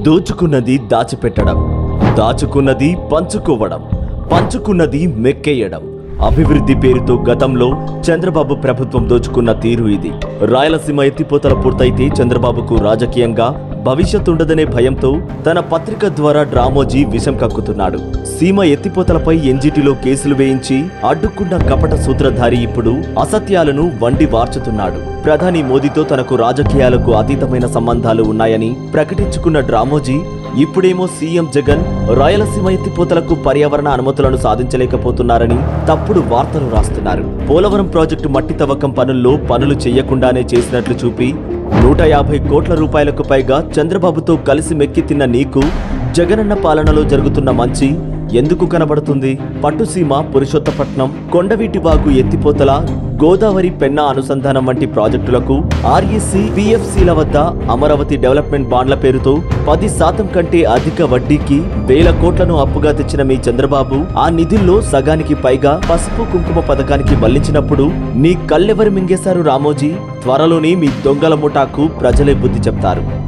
దోచుకున్నది దాచిపెట్టడం దాచుకున్నది పంచుకోవడం పంచుకున్నది మెక్కేయడం అభివృద్ధి పేరుతో గతంలో చంద్రబాబు ప్రభుత్వం దోచుకున్న తీరు ఇది రాయలసీమ ఎత్తిపోతల పూర్తయితే చంద్రబాబుకు రాజకీయంగా భవిష్యత్ ఉండదనే భయంతో తన పత్రిక ద్వారా డ్రామోజీ విషం కక్కుతున్నాడు సీమ ఎత్తిపోతలపై ఎన్జిటిలో కేసులు వేయించి అడ్డుకున్న కపట సూత్రధారి ఇప్పుడు అసత్యాలను వండి వార్చుతున్నాడు ప్రధాని మోదీతో తనకు రాజకీయాలకు అతీతమైన సంబంధాలు ఉన్నాయని ప్రకటించుకున్న డ్రామోజీ ఇప్పుడేమో సీఎం జగన్ రాయలసీమ ఎత్తిపోతలకు పర్యావరణ అనుమతులను సాధించలేకపోతున్నారని తప్పుడు వార్తలు రాస్తున్నారు పోలవరం ప్రాజెక్టు మట్టి తవ్వకం పనుల్లో పనులు చేయకుండానే చేసినట్లు చూపి నూట యాభై కోట్ల రూపాయలకు పైగా చంద్రబాబుతో కలిసి మెక్కి తిన్న నీకు జగనన్న పాలనలో జరుగుతున్న మంచి ఎందుకు కనబడుతుంది పట్టుసీమ పురుషోత్తపట్నం కొండవీటివాగు ఎత్తిపోతల గోదావరి పెన్నా అనుసంధానం వంటి ప్రాజెక్టులకు ఆర్ఈసీ పిఎఫ్సిల వద్ద అమరావతి డెవలప్మెంట్ బాండ్ల పేరుతో పది శాతం కంటే అధిక వడ్డీకి వేల కోట్లను అప్పుగా తెచ్చిన మీ చంద్రబాబు ఆ నిధుల్లో సగానికి పైగా పసుపు కుంకుమ పథకానికి మళ్లించినప్పుడు నీ కళ్ళెవరు మింగేశారు రామోజీ త్వరలోనే మీ దొంగల ముఠాకు ప్రజలే బుద్ధి చెప్తారు